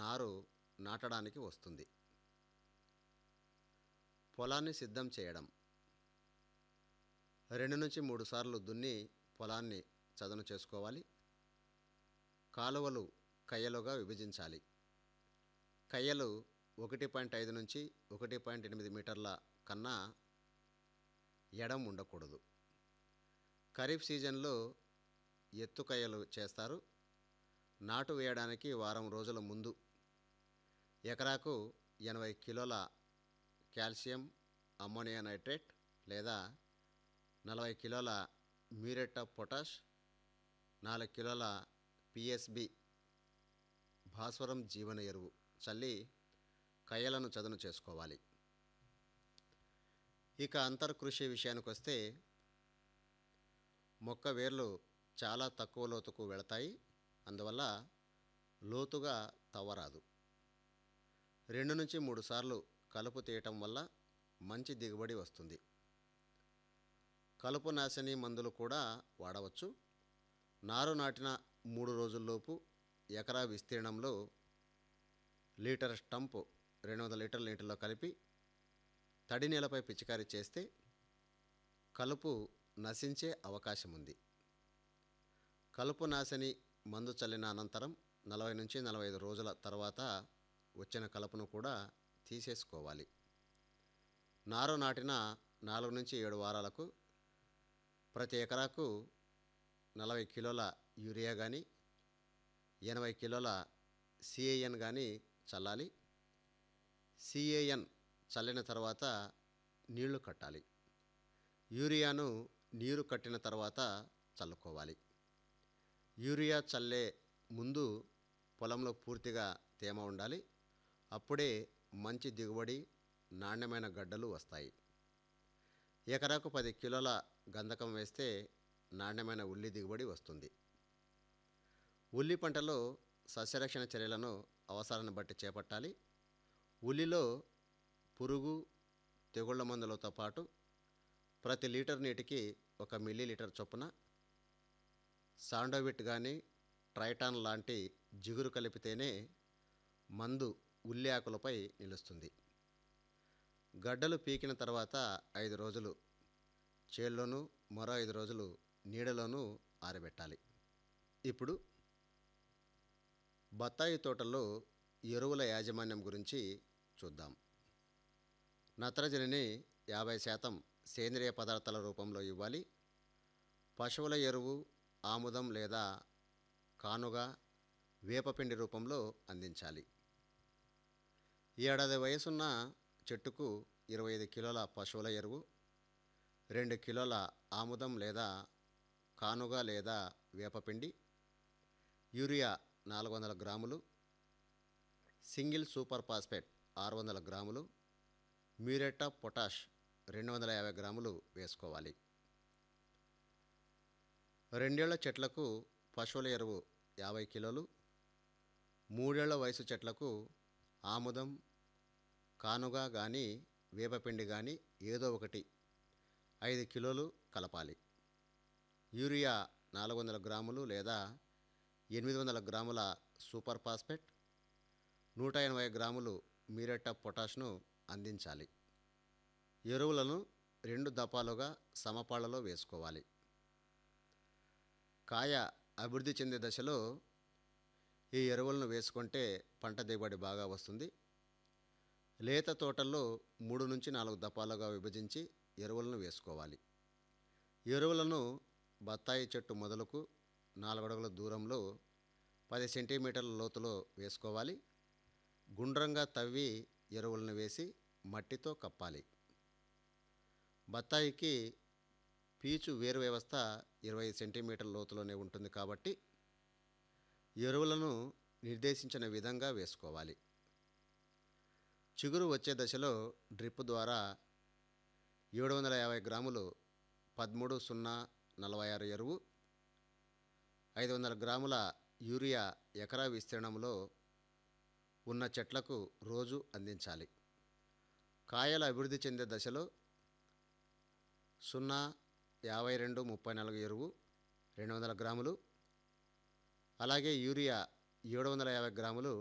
నారు నాటడానికి వస్తుంది పొలాన్ని సిద్ధం చేయడం రెండు నుంచి మూడు సార్లు దున్ని పొలాన్ని చదును చేసుకోవాలి కాలువలు కయ్యలుగా విభజించాలి కయ్యలు ఒకటి పాయింట్ ఐదు నుంచి ఒకటి పాయింట్ ఎనిమిది మీటర్ల కన్నా ఎడం ఉండకూడదు ఖరీఫ్ సీజన్లో ఎత్తుకయ్యలు చేస్తారు నాటు వేయడానికి వారం రోజుల ముందు ఎకరాకు ఎనభై కిలోల కాల్షియం అమ్మోనియా నైట్రేట్ లేదా నలభై కిలోల మ్యూరేట్ ఆఫ్ పొటాష్ నాలుగు కిలోల పిఎస్బి భాస్వరం జీవన ఎరువు చల్లి కయ్యలను చదును చేసుకోవాలి ఇక అంతర్కృషి విషయానికి వస్తే మొక్క వేర్లు చాలా తక్కువ లోతుకు వెళతాయి అందువల్ల లోతుగా తవ్వరాదు రెండు నుంచి మూడు సార్లు కలుపు తీయటం వల్ల మంచి దిగుబడి వస్తుంది కలుపు నాశని మందులు కూడా వాడవచ్చు నారు నాటిన మూడు రోజుల్లోపు ఎకరా విస్తీర్ణంలో లీటర్ స్టంప్ రెండు వందల లీటర్ల నీటిలో కలిపి తడి నేలపై పిచికారీ చేస్తే కలుపు నశించే అవకాశం ఉంది కలుపు నాశని మందు చల్లిన అనంతరం నలభై నుంచి నలభై ఐదు రోజుల తర్వాత వచ్చిన కలుపును కూడా తీసేసుకోవాలి నారు నాటిన నాలుగు నుంచి ఏడు వారాలకు ప్రతి ఎకరాకు నలభై కిలోల యూరియా కానీ ఎనభై కిలోల సిఏఎన్ కానీ చల్లాలి సిఏఎన్ చల్లిన తర్వాత నీళ్లు కట్టాలి యూరియాను నీరు కట్టిన తర్వాత చల్లుకోవాలి యూరియా చల్లే ముందు పొలంలో పూర్తిగా తేమ ఉండాలి అప్పుడే మంచి దిగుబడి నాణ్యమైన గడ్డలు వస్తాయి ఎకరాకు పది కిలోల గంధకం వేస్తే నాణ్యమైన ఉల్లి దిగుబడి వస్తుంది ఉల్లి పంటలో సస్యరక్షణ చర్యలను అవసరాన్ని బట్టి చేపట్టాలి ఉల్లిలో పురుగు తెగుళ్ల మందులతో పాటు ప్రతి లీటర్ నీటికి ఒక మిల్లీ లీటర్ చొప్పున సాండోవిట్ కానీ ట్రైటాన్ లాంటి జిగురు కలిపితేనే మందు ఉల్లి ఆకులపై నిలుస్తుంది గడ్డలు పీకిన తర్వాత ఐదు రోజులు చేల్లోనూ మరో ఐదు రోజులు నీడలోనూ ఆరబెట్టాలి ఇప్పుడు బత్తాయి తోటల్లో ఎరువుల యాజమాన్యం గురించి చూద్దాం నత్రజనిని యాభై శాతం సేంద్రియ పదార్థాల రూపంలో ఇవ్వాలి పశువుల ఎరువు ఆముదం లేదా కానుగ వేపపిండి రూపంలో అందించాలి ఏడాది వయసున్న చెట్టుకు ఇరవై ఐదు కిలోల పశువుల ఎరువు రెండు కిలోల ఆముదం లేదా కానుగ లేదా వేపపిండి యూరియా నాలుగు వందల గ్రాములు సింగిల్ సూపర్ ఫాస్ఫేట్ ఆరు వందల గ్రాములు మ్యూరేట్ ఆఫ్ పొటాష్ రెండు వందల యాభై గ్రాములు వేసుకోవాలి రెండేళ్ల చెట్లకు పశువుల ఎరువు యాభై కిలోలు మూడేళ్ల వయసు చెట్లకు ఆముదం కానుగ కానీ వేపపిండి కానీ ఏదో ఒకటి ఐదు కిలోలు కలపాలి యూరియా నాలుగు వందల గ్రాములు లేదా ఎనిమిది వందల గ్రాముల సూపర్ ఫాస్ఫేట్ నూట ఎనభై గ్రాములు మీరెట్ ఆఫ్ పొటాష్ను అందించాలి ఎరువులను రెండు దపాలుగా సమపాళ్లలో వేసుకోవాలి కాయ అభివృద్ధి చెందే దశలో ఈ ఎరువులను వేసుకుంటే పంట దిగుబడి బాగా వస్తుంది లేత తోటల్లో మూడు నుంచి నాలుగు దపాలుగా విభజించి ఎరువులను వేసుకోవాలి ఎరువులను బత్తాయి చెట్టు మొదలకు నాలుగు అడుగుల దూరంలో పది సెంటీమీటర్ల లోతులో వేసుకోవాలి గుండ్రంగా తవ్వి ఎరువులను వేసి మట్టితో కప్పాలి బత్తాయికి పీచు వేరు వ్యవస్థ ఇరవై సెంటీమీటర్ల లోతులోనే ఉంటుంది కాబట్టి ఎరువులను నిర్దేశించిన విధంగా వేసుకోవాలి చిగురు వచ్చే దశలో డ్రిప్ ద్వారా ఏడు వందల యాభై గ్రాములు పదమూడు సున్నా నలభై ఆరు ఎరువు ఐదు వందల గ్రాముల యూరియా ఎకరా విస్తీర్ణంలో ఉన్న చెట్లకు రోజు అందించాలి కాయల అభివృద్ధి చెందే దశలో సున్నా యాభై రెండు ముప్పై నాలుగు ఎరువు రెండు వందల గ్రాములు అలాగే యూరియా ఏడు వందల యాభై గ్రాములు